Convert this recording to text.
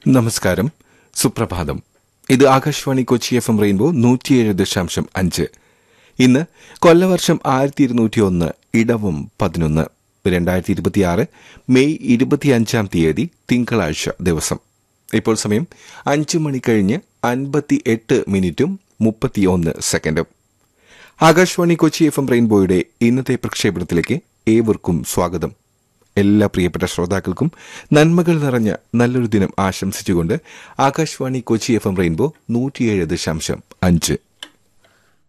നമസ്കാരം സുപ്രഭാതം ഇത് Akashvani Kochi F M rainbow നൂറ്റിയേഴ് ദശാംശം അഞ്ച് ഇന്ന് കൊല്ലവർഷം ആയിരത്തി ഇരുന്നൂറ്റി ഒന്ന് ഇടവം പതിനൊന്ന് രണ്ടായിരത്തി ഇരുപത്തിയാറ് മെയ് ഇരുപത്തിയഞ്ചാം തീയതി തിങ്കളാഴ്ച ദിവസം ഇപ്പോൾ സമയം അഞ്ച് മണി കഴിഞ്ഞ് അൻപത്തി എട്ട് മിനിറ്റും മുപ്പത്തിയൊന്ന് സെക്കൻഡും ആകാശവാണി കൊച്ചി എഫ് എം റെയിൻബോയുടെ ഇന്നത്തെ പ്രക്ഷേപണത്തിലേക്ക് ഏവർക്കും സ്വാഗതം എല്ലാ പ്രിയപ്പെട്ട ശ്രോതാക്കൾക്കും നന്മകൾ നിറഞ്ഞ നല്ലൊരു ദിനം ആശംസിച്ചുകൊണ്ട് Akashvani Kochi F M rainbow നൂറ്റിയേഴ് ദശാംശം അഞ്ച്